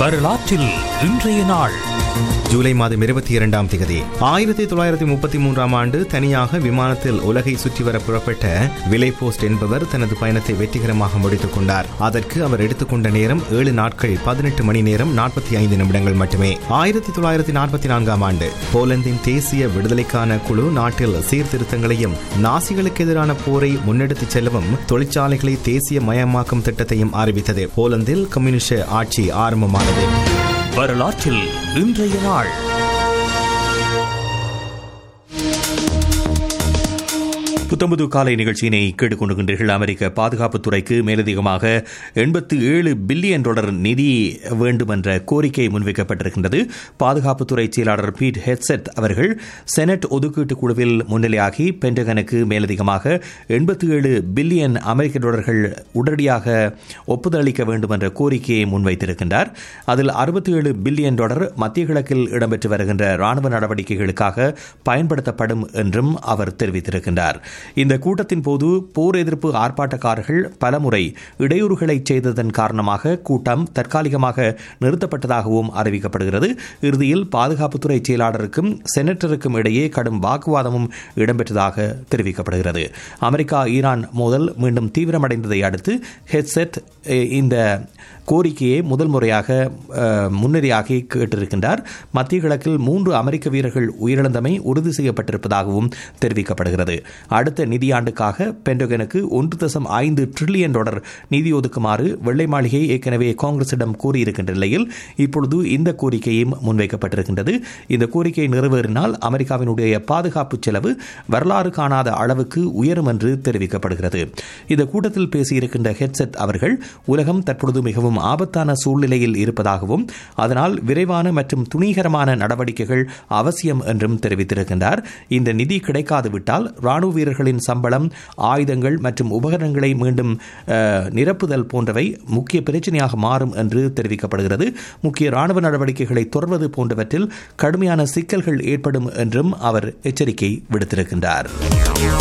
வரலாற்றில் இன்றைய நாள் ஜூலை மாதம் இருபத்தி இரண்டாம் திகதி ஆயிரத்தி தொள்ளாயிரத்தி முப்பத்தி மூன்றாம் ஆண்டு தனியாக விமானத்தில் உலகை சுற்றி வர புறப்பட்ட விலை போஸ்ட் என்பவர் தனது பயணத்தை வெற்றிகரமாக முடித்துக் கொண்டார் அதற்கு அவர் எடுத்துக்கொண்ட நேரம் ஏழு நாட்கள் பதினெட்டு மணி நேரம் நாற்பத்தி ஐந்து நிமிடங்கள் மட்டுமே ஆயிரத்தி தொள்ளாயிரத்தி நாற்பத்தி நான்காம் ஆண்டு போலந்தின் தேசிய விடுதலைக்கான குழு நாட்டில் சீர்திருத்தங்களையும் நாசிகளுக்கு எதிரான போரை முன்னெடுத்துச் செல்லவும் தொழிற்சாலைகளை தேசிய மயமாக்கும் திட்டத்தையும் அறிவித்தது போலந்தில் கம்யூனிஸ்ட் ஆட்சி ஆரம்பமானது வரலாற்றில் இன்றைய நாள் புத்தம்புது காலை நிகழ்ச்சியினை கேட்டுக்கொண்டுகின்றீர்கள் அமெரிக்க பாதுகாப்புத்துறைக்கு மேலதிகமாக எண்பத்து ஏழு பில்லியன் டாலர் நிதி வேண்டும் என்ற கோரிக்கை முன்வைக்கப்பட்டிருக்கின்றது பாதுகாப்புத்துறை செயலாளர் பீட் ஹெட்செட் அவர்கள் செனட் ஒதுக்கீட்டு குழுவில் முன்னிலையாகி பென்டகனுக்கு மேலதிகமாக எண்பத்தி ஏழு பில்லியன் அமெரிக்க டாலர்கள் உடனடியாக ஒப்புதல் அளிக்க வேண்டும் என்ற கோரிக்கையை முன்வைத்திருக்கின்றார் அதில் அறுபத்தி ஏழு பில்லியன் டாலர் மத்திய கிழக்கில் இடம்பெற்று வருகின்ற ராணுவ நடவடிக்கைகளுக்காக பயன்படுத்தப்படும் என்றும் அவர் தெரிவித்திருக்கின்றார் இந்த கூட்டத்தின் போது போர் எதிர்ப்பு ஆர்ப்பாட்டக்காரர்கள் பலமுறை இடையூறுகளை செய்ததன் காரணமாக கூட்டம் தற்காலிகமாக நிறுத்தப்பட்டதாகவும் அறிவிக்கப்படுகிறது இறுதியில் பாதுகாப்புத்துறை செயலாளருக்கும் செனட்டருக்கும் இடையே கடும் வாக்குவாதமும் இடம்பெற்றதாக தெரிவிக்கப்படுகிறது அமெரிக்கா ஈரான் மோதல் மீண்டும் தீவிரமடைந்ததை அடுத்து ஹெட்செட் இந்த கோரிக்கையை முதல் முறையாக முன்னேறியாகி கேட்டிருக்கின்றார் மத்திய கிழக்கில் மூன்று அமெரிக்க வீரர்கள் உயிரிழந்தமை உறுதி செய்யப்பட்டிருப்பதாகவும் தெரிவிக்கப்படுகிறது அடுத்த நிதியாண்டுக்காக பென்டகனுக்கு ஒன்று தசம் ஐந்து டிரில்லியன் டாலர் நிதி ஒதுக்குமாறு வெள்ளை மாளிகை ஏற்கனவே காங்கிரசிடம் கூறியிருக்கின்ற நிலையில் இப்பொழுது இந்த கோரிக்கையும் முன்வைக்கப்பட்டிருக்கின்றது இந்த கோரிக்கை நிறைவேறினால் அமெரிக்காவினுடைய பாதுகாப்பு செலவு வரலாறு காணாத அளவுக்கு உயரும் என்று தெரிவிக்கப்படுகிறது இந்த கூட்டத்தில் பேசியிருக்கின்ற ஹெட்செட் அவர்கள் உலகம் தற்பொழுது மிகவும் ஆபத்தான சூழ்நிலையில் இருப்பதாகவும் அதனால் விரைவான மற்றும் துணிகரமான நடவடிக்கைகள் அவசியம் என்றும் தெரிவித்திருக்கின்றார் இந்த நிதி கிடைக்காது விட்டால் ராணுவ வீரர்களின் சம்பளம் ஆயுதங்கள் மற்றும் உபகரணங்களை மீண்டும் நிரப்புதல் போன்றவை முக்கிய பிரச்சனையாக மாறும் என்று தெரிவிக்கப்படுகிறது முக்கிய ராணுவ நடவடிக்கைகளை தொடர்வது போன்றவற்றில் கடுமையான சிக்கல்கள் ஏற்படும் என்றும் அவர் எச்சரிக்கை விடுத்திருக்கின்றார்